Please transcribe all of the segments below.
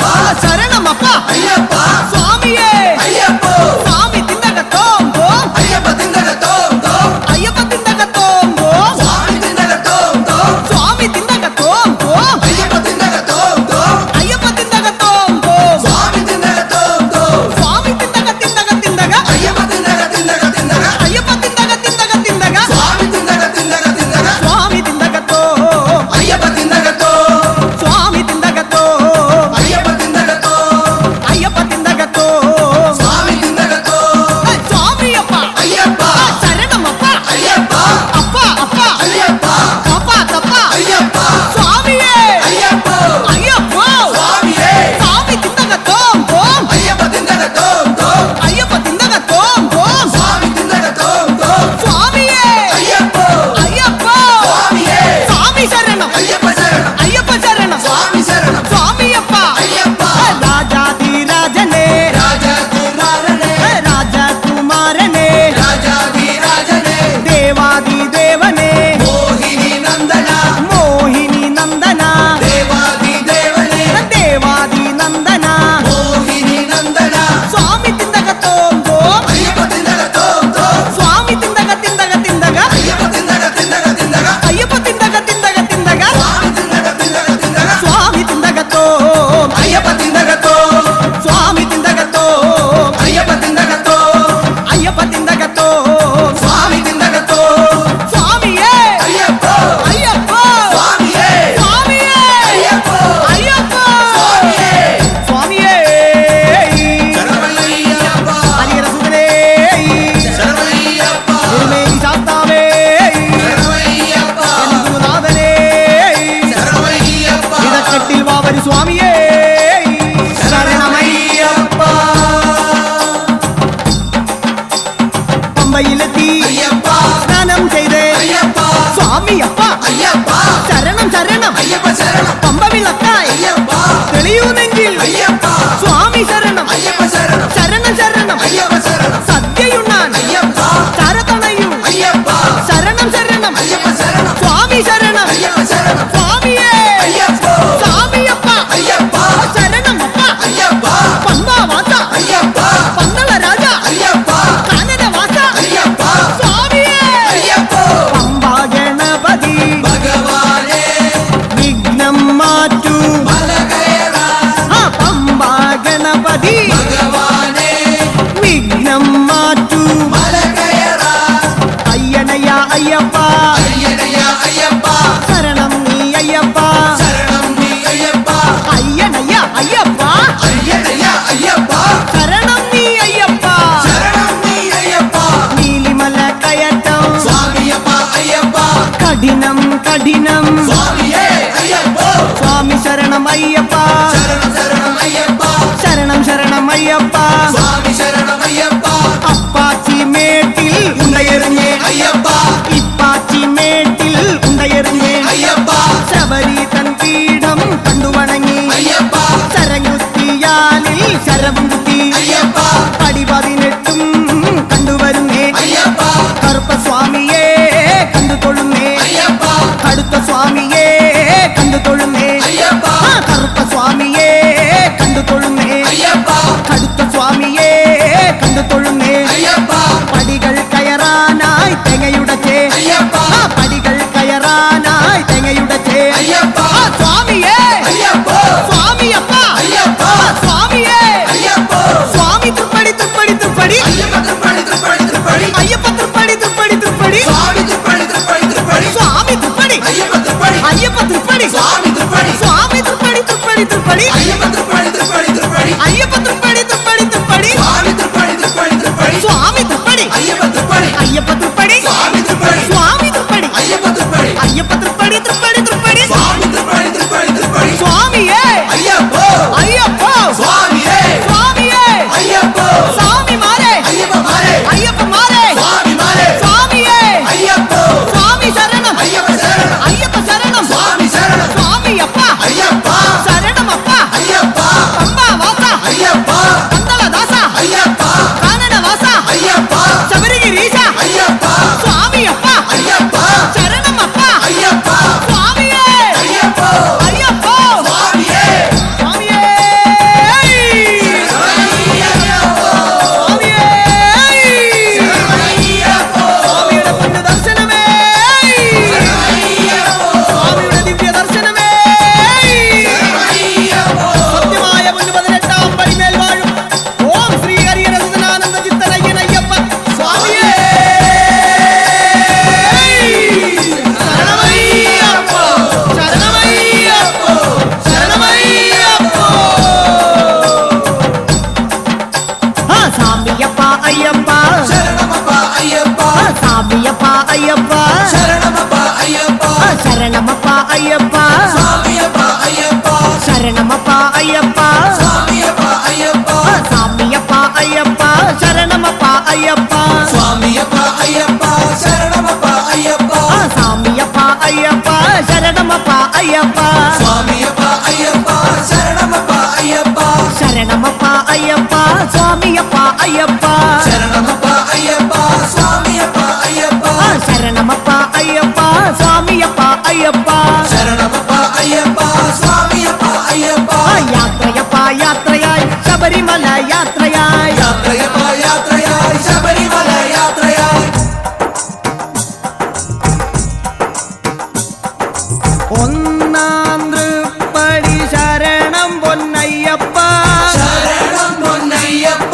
ஐயப்பா சரணம் அப்பா ஐயப்பா சுவாமியே ஐயப்போ சாமி திண்டக தோம் தோம் ஐயப்ப திண்டக தோம் தோம் ஐயப்ப திண்டக தோம் தோம் சுவாமி திண்டக தோம் தோம் சுவாமி திண்டக தோம் தோம் ஐயப்ப திண்டக தோம் தோம் ஐயப்ப திண்டக தோம் தோம் சுவாமி திண்டக தோம் தோம் சுவாமி திண்டக திண்டக திண்டக ஐயப்ப திண்டக திண்டக திண்டக ஐயப்ப திண்டக திண்டக திண்டக சுவாமி திண்டக திண்டக திண்டக சுவாமி திண்டக தோம் ஐயப்ப திண்டக தோம் சுவாமி திண்டக தோம் ஐயப்ப திண்டக தோம் ஐயப்ப திண்டக தோம் சுவாமி திண்டக தோம் சுவாமி அப்பா ஐயப்பா சரணம் அப்பா ஐயப்பா அப்பா அப்பா ஐயப்பா அப்பா தப்பா ஐயப்பா சுவாமியே ஐயப்போ ஐயப்போ சுவாமியே சாமி திண்டக தோம் தோம் ஐயப்ப திண்டக தோம் தோம் ஐயப்ப திண்டக தோம் தோம் சுவாமி திண்டக தோம் தோம் சுவாமியே ஐயப்போ ஐயப்போ சுவாமியே சாமி சரணம் ஐயப்ப சரணம் ஐயப்ப சரணம் சுவாமி சரணம் சுவாமி அப்பா ஐயப்பா ராஜாதி ராஜனே ராஜா குமாரனே ராஜா குமாரனே ராஜாதி ராஜனே தேவாதி தேவனே மோகினி நந்தனா மோகினி நந்தனா தேவாதி தேவனே தேவாதி நந்தனா மோகினி நந்தனா சுவாமி திண்டக தோம் தோம் ஐயப்ப திண்டக தோம் தோம் சுவாமி திண்டக திண்டக திண்டக ஐயப்ப திண்டக திண்டக திண்டக ஐயப்ப திண்டக திண்டக திண்டக சுவாமி திண்டக திண்டக திண்டக சுவாமி திண்டக தோம் ஐயப்ப திண்டக தோம் சுவாமி திண்டக தோம் ஐயப்ப திண்டக தோம் ஐயப்ப திண்டக தோம் சுவாமி திண்டக தோம் சுவாமியே ஐயப்போ ஐயப்போ சுவாமியே சுவாமியே ஐயப்போ ஐயப்போ சுவாமியே சுவாமியே சரவணையப்பா ஹரிஹர சுதனே சரவணையப்பா திருமேனி சாஸ்தாவே சரவணையப்பா குருநாதனே சரவணையப்பா இடக்கட்டில் வாவரி சுவாமியே சரணமையப்பா பம்பையிலத்தி ஐயப்பா ஸ்நானம் செய்தே ஐயப்பா சுவாமி அப்பா ஐயப்பா சரணம் சரணம் ஐயப்ப சரணம் பம்ப விளக்காய் ஐயப்பா தெளியூ நெஞ்சில் ஐயப்பா சுவாமி சரணம் ஐயப்ப சரணம் சரணம் சரணம் ஐயப்ப சரணம் சத்தியுண்ணான் ஐயப்பா சரதனையும் ஐயப்பா சரணம் சரணம் ஐயப்ப சரணம் சுவாமி சரணம் ஐயப்ப சரணம் சுவாமியே ஐயப்போ சாமி அப்பா ஐயப்பா சரணம் அப்பா ஐயப்பா பம்பா வாசா ஐயப்பா பந்தள ராஜா ஐயப்பா கானட வாசா ஐயப்பா சுவாமியே ஐயப்போ பம்பா கணபதி பகவானே விக்னம் மாற்று மலகயரா ஆ, பம்பா கணபதி பகவானே விக்னம் மாற்று மலகயரா ஐயனையா ஐயப்பா ஐயனையா ஐயப்பா சரணம் நீ ஐயப்பா சரணம் நீ ஐயப்பா ஐயனையா ஐயப்பா ஐயனையா ஐயப்பா சரணம் நீ ஐயப்பா சரணம் நீ ஐயப்பா நீலிமல கயட்டம் சுவாமியப்பா ஐயப்பா கடினம் கடினம் சுவாமியே ஐயப்போ சுவாமி சரணம் ஐயப்பா சரணம் சரணம் ஐயப்பா சரணம் சரணம் ஐயப்பா சுவாமி சரணம் ஐயப்பா அப்பாச்சி மேட்டில் உன்னையறிஞே ஐயப்பா இப்பாச்சி மேட்டில் உண்டையறிஞேன் ஐயப்பா சபரி தன் பீடம் கண்டு வணங்கி ஐயப்பா சரங்குத்தியாலில் சரவுங்குத்தி ஐயப்பா படி பதினெட்டும் கண்டு வருமே ஐயப்பா கருப்ப சுவாமியே கண்டு தொழுமே ஐயப்பா கடுத்த சுவாமியே கண்டு தொழுமே ஐயப்பா ஆ, கருப்ப சுவாமியே கண்டு தொழுமே ஐயப்பா கடுத்த சுவாமியே கண்டு தொழுமே ஐயப்பா படிகள் கயரானாய் தெங்கையுடச்சே ஐயப்பா ஆ, படிகள் கயரானாய் தெங்கையுடச்சே ஐயப்பா ஆ, சுவாமியே ஐயப்போ சுவாமி அப்பா ஐயப்பா ஆ, சுவாமியே ஐயப்போ சுவாமி திருப்படி திருப்படி திருப்படி ஐயப்ப திருப்படி திருப்படி திருப்படி ஐயப்ப திருப்படி திருப்படி திருப்படி சுவாமி திருப்படி திருப்படி திருப்படி சுவாமி திருப்படி ஐயப்ப திருப்படி ஐயப்ப திருப்படி சுவாமி திருப்படி சுவாமி திருப்படி திருப்படி திருப்படி ஐயப்ப திருப்படி திருப்படி திருப்படி ஐயப்ப திருப்படி திருப்படி திருப்படி சுவாமி திருப்படி திருப்படி திருப்படி சுவாமி திருப்படி ஐயப்ப திருப்படி ஐயப்ப திருப்படி சுவாமி திருப்படி சுவாமி திருப்படி ஐயப்ப திருப்படி ஐயப்ப திருப்படி திருப்படி திருப்படி சுவாமி திருப்படி திருப்படி திருப்படி சுவாமியே ஐயப்போ ஐயப்போ சுவாமியே சுவாமியே ஐயப்போ சாமி மாறே ஐயப்ப மாரே ஐயப்ப மாறே சுவாமி மாரே சுவாமியே ஐயப்போ சுவாமி சரணம் ஐயப்ப சரணம் ஐயப்ப சரணம் சுவாமி சரணம் சுவாமி அப்பா ஐயப்பா சரணம் அப்பா ஐயப்பா சரணமப்பா ஐயப்பா சுவாமியப்பா ஐயப்பா சரணமப்பா ஐயப்பா சுவாமியப்பா ஐயப்பா சாமியப்பா ஐயப்பா சரணமப்பா ஐயப்பா சுவாமியப்பா ஐயப்பா சரணமப்பா ஐயப்பா சாமியப்பா ஐயப்பா சரணமப்பா ஐயப்பா சுவாமியப்பா ஐயப்பா சரணமப்பா ஐயப்பா சரணமப்பா ஐயப்பா சுவாமியப்பா ஐயப்பா சரணமப்பா ஐயப்பா சுவாமியப்பா ஐயப்பா சரணமப்பா ஐயப்பா சுவாமியப்பா ஐயப்பா சரணமப்பா ஐயப்பா சுவாமியப்பா ஐயப்பா யாத்திரையப்பா யாத்திரையாய் சபரிமல யாத்திரையாய் யாத்திரையப்பா யாத்திரையாய் ശബരിമല യാത്രയായി ഒന്നാം തൃപ്പടി ശരണം പൊന്നയ്യപ്പ ശരണം പൊന്നയ്യപ്പ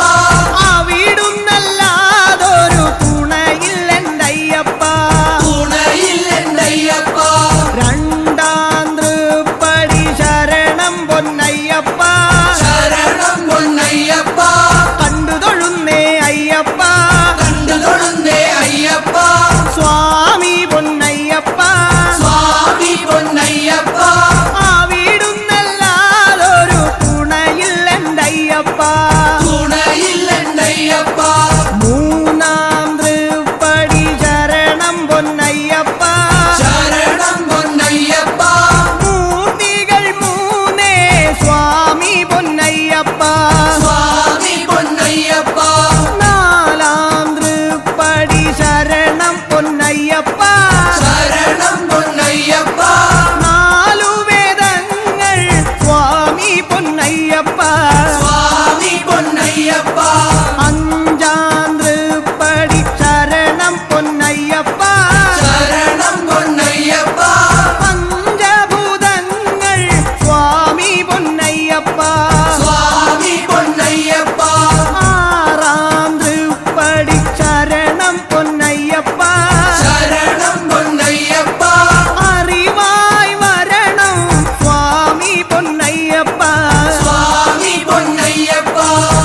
അവിടുന്നല്ലാതൊരു തുണയില്ലെന്തയ്യപ്പ തുണയില്ലെന്നയ്യപ്പ രണ്ടാം തൃപ്പടി ശരണം പൊന്നയ്യപ്പ ശരണം പൊന്നയ്യപ്പ കണ്ടു തൊഴുന്നേ അയ്യപ്പ കണ്ടു തൊഴുന്നേ അയ്യപ്പ സ്വാമി പൊന്നയ്യപ്പ സ്വാമി പൊന്നയ്യപ്പ അവിടുന്നല്ലാതൊരു തുണയില്ലെന്തയ്യപ്പ തുണയില്ലെന്നയ്യപ്പ മൂന്നാം തൃപ്പടി ശരണം പൊന്നയ്യപ്പ ശരണം പൊന്നയ്യപ്പ മൂർത്തികൾ മൂന്നേ സ്വാമി പൊന്നയ്യപ്പ സ്വാമി പൊന്നയ്യപ്പ നാലാം തൃപ്പടി ശരണം പൊന്നയ്യപ്പ ശരണം പൊന്നയ്യപ്പ നാലു വേദങ്ങൾ സ്വാമി പൊന്നയ്യപ്പ സ്വാമി പൊന്നയ്യപ്പ അഞ്ചാം തൃപ്പടി ശരണം പൊന്നയ്യപ്പ ശരണം പൊന്നയ്യപ്പ പഞ്ചഭൂതങ്ങൾ സ്വാമി പൊന്നയ്യപ്പ സ്വാമി പൊന്നയ്യപ്പ ആറാം തൃപ്പടി ശരണം പൊന്നയ്യപ്പ ശരണം പൊന്നയ്യപ്പ അറിവായി വരണം സ്വാമി പൊന്നയ്യപ്പ സ്വാമി പൊന്നയ്യപ്പ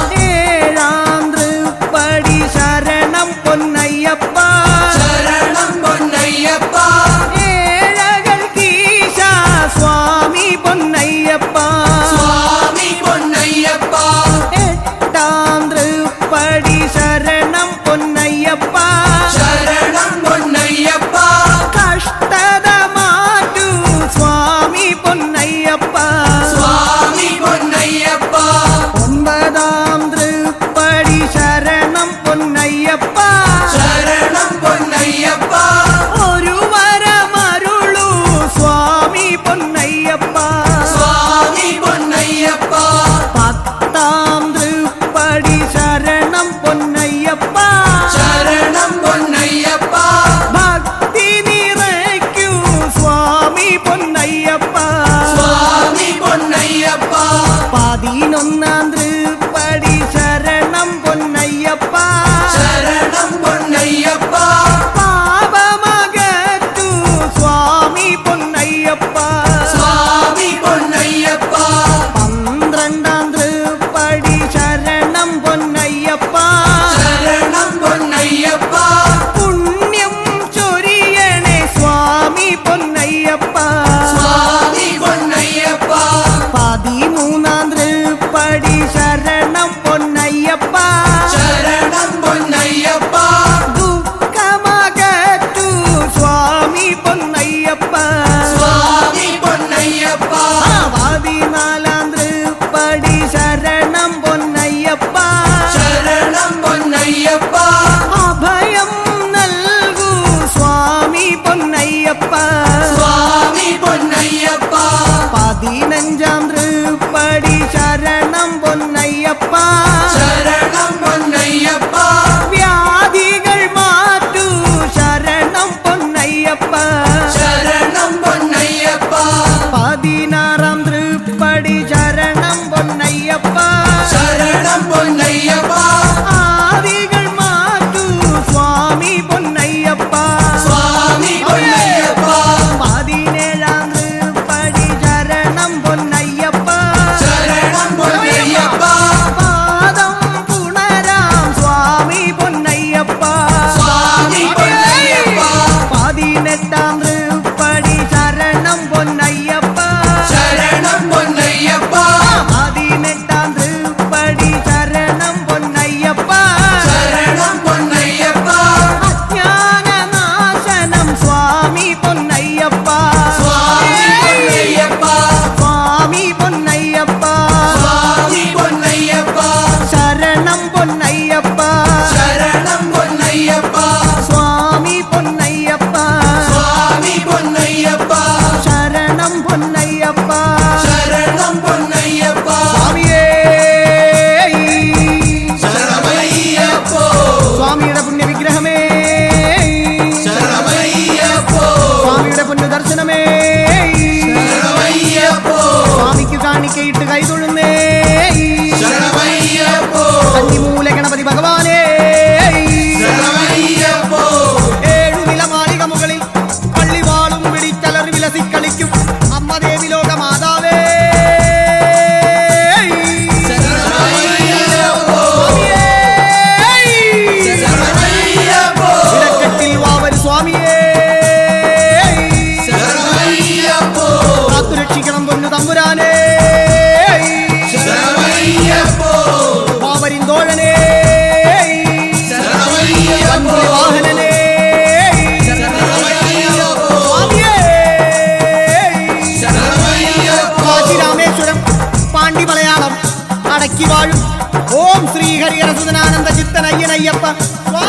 ഏഴാം തൃപ്പടി ശരണം പൊന്നയ്യപ്പ ശരണം പൊന്നയ്യപ്പ ഏഴകൾ കീശ സ്വാമി പൊന്നയ്യപ്പ സ്വാമി പൊന്നയ്യപ്പ എട്ടാം തൃപ്പടി ശരണം പൊന്നയ്യപ്പ ശരണം പൊന്നയ്യപ്പ കഷ്ടത മാറ്റൂ സ്വാമി പൊന്നയ്യപ്പ സ്വാമി പൊന്നയ്യപ്പ ഒമ്പതാം തൃപ്പടി ശരണം പൊന്നയ്യപ്പ ശരണം പൊന്നയ്യപ്പ ഒരു വരമരുളൂ സ്വാമി പൊന്നയ്യപ്പ സ്വാമി പൊന്നയ്യപ്പ പത്താം തൃപ്പടി ശരണം പൊന്നയ്യപ്പ ശരണം പൊന്നയ്യപ്പ ഭക്തി നിറയ്ക്കൂ സ്വാമി പൊന്നയ്യപ്പ സ്വാമി പൊന്നയ്യപ്പ പതിനൊന്നാം തൃപ്പടി ശരണം പൊന്നയ്യപ്പ ശരണം പൊന്നയ്യപ്പ പാപമകറ്റൂ സ്വാമി പൊന്നയ്യപ്പ സ്വാമി പൊന്നയ്യപ്പ പന്ത്രണ്ടാം തൃപ്പടി ശരണം പൊന്നയ്യപ്പ ശരണം പൊന്നയ്യപ്പ പുണ്യം ചൊരിയണേ സ്വാമി പൊന്നയ്യപ്പ സ്വാമി പൊന്നയ്യപ്പ പതിമൂന്നാം തൃപ്പടി ശരണം പൊന്നയ്യപ്പ ശരണം പൊന്നയ്യപ്പ ദുഃഖമകറ്റൂ സ്വാമി പൊന്നയ്യപ്പ സ്വാമി പൊന്നയ്യപ്പ പതിനാലാം തൃപ്പടി ശരണം പൊന്നയ്യപ്പ ശരണം പൊന്നയ്യപ്പ അഭയം നൽകൂ സ്വാമി പൊന്നയ്യപ്പ സ്വാമി പൊന്നയ്യപ്പ പതിനഞ്ചാം തൃപ്പടി ശരണം പൊന്നയ്യപ്പ ശരണം പൊന്നയ്യപ്പ വ്യാധികൾ മാറ്റൂ ശരണം പൊന്നയ്യപ്പ ശരണം പൊന്നയ്യപ്പ പതിനാറാം തൃപ്പടി ശരണം പൊന്നയ്യപ്പ ശരണം പൊന്നയ്യപ്പ ആദികൾ മാറ്റൂ സ്വാമി പൊന്നയ്യപ്പ സ്വാമി പൊന്നയ്യപ്പ പതിനേഴാം തൃപ്പടി ശരണം പൊന്നയ്യപ്പ ശരണം പൊന്നയ്യപ്പ പാദം പുണരാം സ്വാമി പൊന്നയ്യപ്പ സ്വാമി പൊന്നയ്യപ്പ പതിനെട്ടാം തൃപ്പടി ശരണം കാണിക്കയിട്ട് കൈതൊഴുന്നേ ശരണമയ്യപ്പോ കന്നിമൂല ഗണപതി ഭഗവാനേ ശരണമയ്യപ്പോ ഏഴു നിലമാളിക മുകളിൽ പള്ളിവാളും പിടിച്ചലറി വിലസിക്കളിക്കും അമ്മ ദേവി ലോക മാതാവേ ശരണമയ്യപ്പോ ശരണമയ്യപ്പോ ഇടക്കെട്ടിൽ വാവര് സ്വാമിയേ ശരണമയ്യപ്പോ കാത്തുരക്ഷിക്കണം പൊന്നു തമ്പുരാനേ ശരണമയ്യപ്പോ വാവരിൻ തോഴനേ ശരണമയ്യപ്പോ വൻപുലി വാഹനനേ ശരണമയ്യപ്പോ സ്വാമിയേ ശരണമയ്യപ്പോ കാശി രാമേശ്വരം പാണ്ഡി മലയാളം അടക്കി വാഴും ഓം ശ്രീ ഹരിഹരസുതനാനന്ദ ചിത്തനയ്യനയ്യപ്പ സ്വാമി